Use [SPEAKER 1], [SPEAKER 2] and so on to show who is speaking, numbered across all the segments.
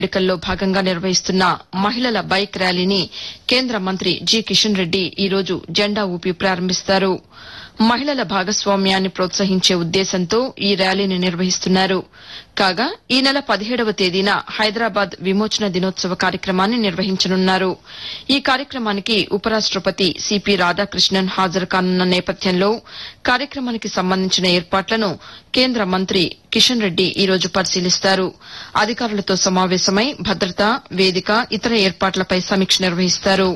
[SPEAKER 1] వేడుకల్లో భాగంగా నిర్వహిస్తున్న మహిళల బైక్ ర్యాలీని కేంద్ర మంత్రి జి కిషన్ రెడ్డి ఈరోజు జెండా ఊపి ప్రారంభిస్తారు మహిళల భాగస్వామ్యాన్ని ప్రోత్సహించే ఉద్దేశంతో ఈ ర్యాలీని నిర్వహిస్తున్నారు కాగా ఈ నెల పదిహేడవ తేదీన హైదరాబాద్ విమోచన దినోత్సవ కార్యక్రమాన్ని నిర్వహించనున్నారు ఈ కార్యక్రమానికి ఉపరాష్టపతి సిపి రాధాకృష్ణన్ హాజరు కానున్న నేపథ్యంలో కార్యక్రమానికి సంబంధించిన ఏర్పాట్లను కేంద్ర మంత్రి కిషన్ రెడ్డి ఈరోజు పరిశీలిస్తారు అధికారులతో సమావేశమై భద్రత వేదిక ఇతర ఏర్పాట్లపై సమీక్ష నిర్వహిస్తారు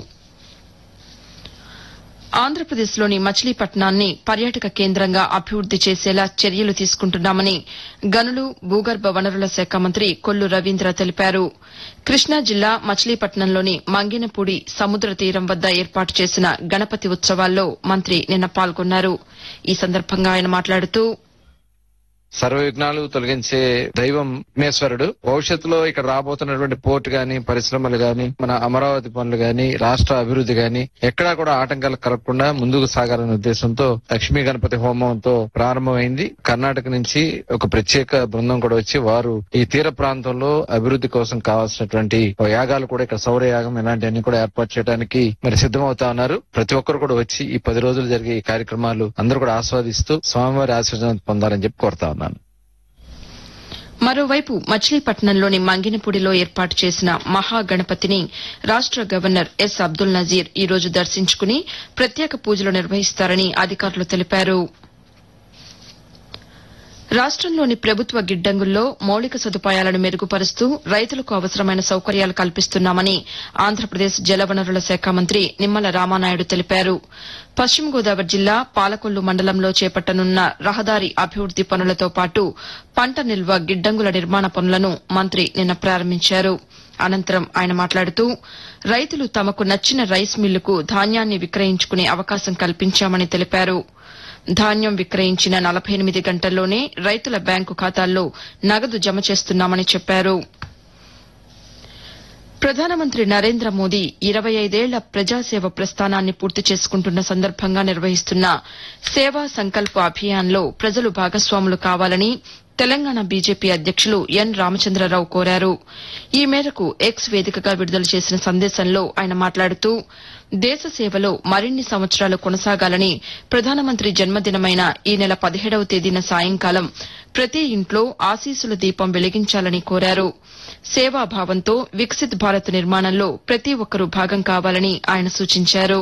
[SPEAKER 1] ఆంధ్రప్రదేశ్లోని మచిలీపట్నాన్ని పర్యాటక కేంద్రంగా అభివృద్ది చేసేలా చర్యలు తీసుకుంటున్నామని గనులు భూగర్భ వనరుల శాఖ మంత్రి కొల్లు రవీంద్ర తెలిపారు కృష్ణా జిల్లా మచిలీపట్నంలోని మంగినపూడి సముద్ర తీరం వద్ద ఏర్పాటు చేసిన గణపతి ఉత్సవాల్లో మంత్రి నిన్న పాల్గొన్నారు ఈ సందర్భంగా ఆయన మాట్లాడుతూ
[SPEAKER 2] సర్వ విఘ్నాలు తొలగించే దైవం విఘ్నేశ్వరుడు భవిష్యత్తులో ఇక్కడ రాబోతున్నటువంటి పోర్ట్ గాని పరిశ్రమలు గాని మన అమరావతి పనులు గాని రాష్ట్ర అభివృద్ధి గాని ఎక్కడా కూడా ఆటంకాలు కలగకుండా ముందుకు సాగాలనే ఉద్దేశంతో లక్ష్మీ గణపతి హోమంతో ప్రారంభమైంది కర్ణాటక నుంచి ఒక ప్రత్యేక బృందం కూడా వచ్చి వారు ఈ తీర ప్రాంతంలో అభివృద్ధి కోసం కావాల్సినటువంటి యాగాలు కూడా ఇక్కడ సౌర యాగం ఇలాంటివన్నీ కూడా ఏర్పాటు చేయడానికి మరి సిద్దమవుతా ఉన్నారు ప్రతి ఒక్కరు కూడా వచ్చి ఈ పది రోజులు జరిగే ఈ కార్యక్రమాలు అందరూ కూడా ఆస్వాదిస్తూ స్వామివారి ఆశీర్వాదం పొందాలని చెప్పి కోరుతా ఉన్నాను
[SPEAKER 1] మరోవైపు మచిలీపట్నంలోని మంగినపూడిలో ఏర్పాటు చేసిన మహాగణపతిని రాష్ట గవర్నర్ ఎస్ అబ్దుల్ నజీర్ ఈ రోజు దర్శించుకుని ప్రత్యేక పూజలు నిర్వహిస్తారని అధికారులు తెలిపారు రాష్టంలోని ప్రభుత్వ గిడ్డంగుల్లో మౌలిక సదుపాయాలను మెరుగుపరుస్తూ రైతులకు అవసరమైన సౌకర్యాలు కల్పిస్తున్నామని ఆంధ్రప్రదేశ్ జలవనరుల శాఖ మంత్రి నిమ్మల రామానాయుడు తెలిపారు పశ్చిమ గోదావరి జిల్లా పాలకొల్లు మండలంలో చేపట్టనున్న రహదారి అభివృద్ది పనులతో పాటు పంట నిల్వ గిడ్డంగుల నిర్మాణ పనులను మంత్రి నిన్న ప్రారంభించారు అనంతరం ఆయన మాట్లాడుతూ రైతులు తమకు నచ్చిన రైస్ మిల్లుకు ధాన్యాన్ని విక్రయించుకునే అవకాశం కల్పించామని తెలిపారు ధాన్యం విక్రయించిన నలభై ఎనిమిది గంటల్లోనే రైతుల బ్యాంకు ఖాతాల్లో నగదు జమ చేస్తున్నామని చెప్పారు ప్రధానమంత్రి నరేంద్ర మోదీ ఇరవై ఐదేళ్ల ప్రజాసేవ ప్రస్థానాన్ని పూర్తి చేసుకుంటున్న సందర్భంగా నిర్వహిస్తున్న సేవా సంకల్ప అభియాన్లో ప్రజలు భాగస్వాములు కావాలని తెలంగాణ బీజేపీ అధ్యక్షులు ఎన్ రామచంద్రరావు కోరారు ఈ మేరకు ఎక్స్ వేదికగా విడుదల చేసిన సందేశంలో ఆయన మాట్లాడుతూ దేశ సేవలో మరిన్ని సంవత్సరాలు కొనసాగాలని ప్రధానమంత్రి జన్మదినమైన ఈ నెల పదిహేడవ తేదీన సాయంకాలం ప్రతి ఇంట్లో ఆశీస్సుల దీపం వెలిగించాలని కోరారు సేవాభావంతో వికసిత్ భారత్ నిర్మాణంలో ప్రతి ఒక్కరూ భాగం కావాలని ఆయన సూచించారు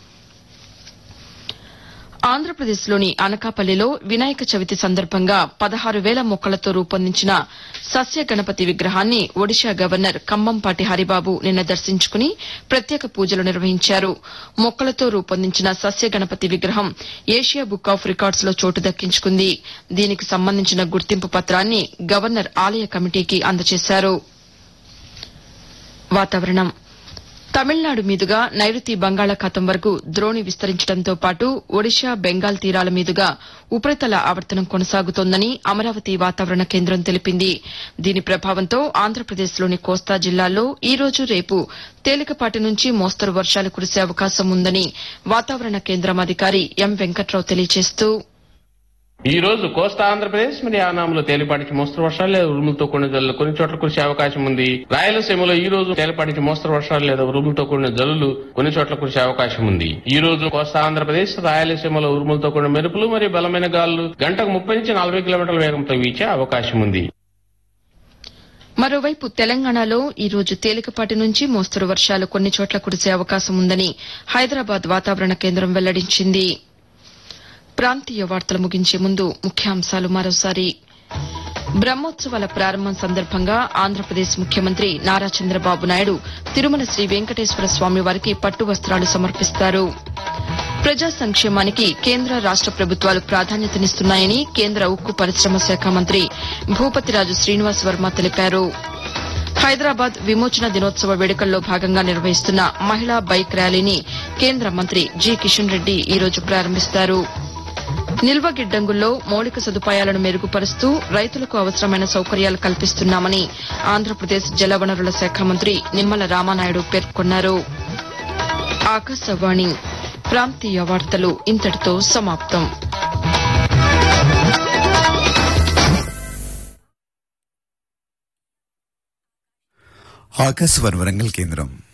[SPEAKER 1] ఆంధ్రప్రదేశ్లోని అనకాపల్లిలో వినాయక చవితి సందర్భంగా పదహారు వేల మొక్కలతో రూపొందించిన సస్య గణపతి విగ్రహాన్ని ఒడిషా గవర్నర్ కంబంపాటి హరిబాబు నిన్న దర్శించుకుని ప్రత్యేక పూజలు నిర్వహించారు మొక్కలతో రూపొందించిన సస్య గణపతి విగ్రహం ఏషియా బుక్ ఆఫ్ రికార్డ్స్ లో చోటు దక్కించుకుంది దీనికి సంబంధించిన గుర్తింపు పత్రాన్ని గవర్నర్ ఆలయ కమిటీకి అందజేశారు వాతావరణం తమిళనాడు మీదుగా నైరుతి బంగాళాఖాతం వరకు ద్రోణి విస్తరించడంతో పాటు ఒడిషా బెంగాల్ తీరాల మీదుగా ఉపరితల ఆవర్తనం కొనసాగుతోందని అమరావతి వాతావరణ కేంద్రం తెలిపింది దీని ప్రభావంతో ఆంధ్రప్రదేశ్లోని కోస్తా జిల్లాల్లో ఈ రోజు రేపు తేలికపాటి నుంచి మోస్తరు వర్షాలు కురిసే అవకాశం ఉందని వాతావరణ కేంద్రం అధికారి ఎం వెంకట్రావు తెలియజేస్తూ
[SPEAKER 3] ఈ రోజు కోస్తా ఆంధ్రప్రదేశ్ మరియు యానాంలో తేలిపాటి మోస్తరు వర్షాలు లేదా ఉరుములతో కూడిన జల్లులు కొన్ని చోట్ల కురిసే అవకాశం ఉంది రాయలసీమలో ఈ రోజు తేలిపాటి మోస్తరు వర్షాలు లేదా ఉరుములతో కూడిన జల్లులు కొన్ని చోట్ల కురిసే అవకాశం ఉంది ఈ రోజు కోస్తా ఆంధ్రప్రదేశ్ రాయలసీమలో ఉరుములతో కూడిన మెరుపులు మరియు బలమైన గాలులు గంటకు ముప్పై నుంచి నలభై కిలోమీటర్ల వేగంతో వీచే అవకాశం ఉంది
[SPEAKER 1] మరోవైపు తెలంగాణలో ఈ రోజు తేలికపాటి నుంచి మోస్తరు వర్షాలు కొన్ని చోట్ల కురిసే అవకాశం ఉందని హైదరాబాద్ వాతావరణ కేంద్రం వెల్లడించింది ప్రాంతీయ వార్తలు ముగించే ముందు ముఖ్యాంశాలు మరోసారి బ్రహ్మోత్సవాల ప్రారంభం సందర్భంగా ఆంధ్రప్రదేశ్ ముఖ్యమంత్రి నారా చంద్రబాబు నాయుడు తిరుమల శ్రీ వెంకటేశ్వర స్వామి వారికి పట్టు వస్త్రాలు సమర్పిస్తారు ప్రజా సంక్షేమానికి కేంద్ర రాష్ట ప్రభుత్వాలు ప్రాధాన్యతనిస్తున్నాయని కేంద్ర ఉక్కు పరిశ్రమ శాఖ మంత్రి భూపతిరాజు శ్రీనివాస్ వర్మ తెలిపారు హైదరాబాద్ విమోచన దినోత్సవ వేడుకల్లో భాగంగా నిర్వహిస్తున్న మహిళా బైక్ ర్యాలీని కేంద్ర మంత్రి జి కిషన్ రెడ్డి ఈ రోజు ప్రారంభిస్తారు నిల్వ గిడ్డంగుల్లో మౌలిక సదుపాయాలను మెరుగుపరుస్తూ రైతులకు అవసరమైన సౌకర్యాలు కల్పిస్తున్నామని ఆంధ్రప్రదేశ్ జలవనరుల శాఖ మంత్రి నిమ్మల రామానాయుడు పేర్కొన్నారు ఆకాశవాణి ప్రాంతీయ వార్తలు ఇంతటితో సమాప్తం
[SPEAKER 4] ఆకాశవాణి వరంగల్ కేంద్రం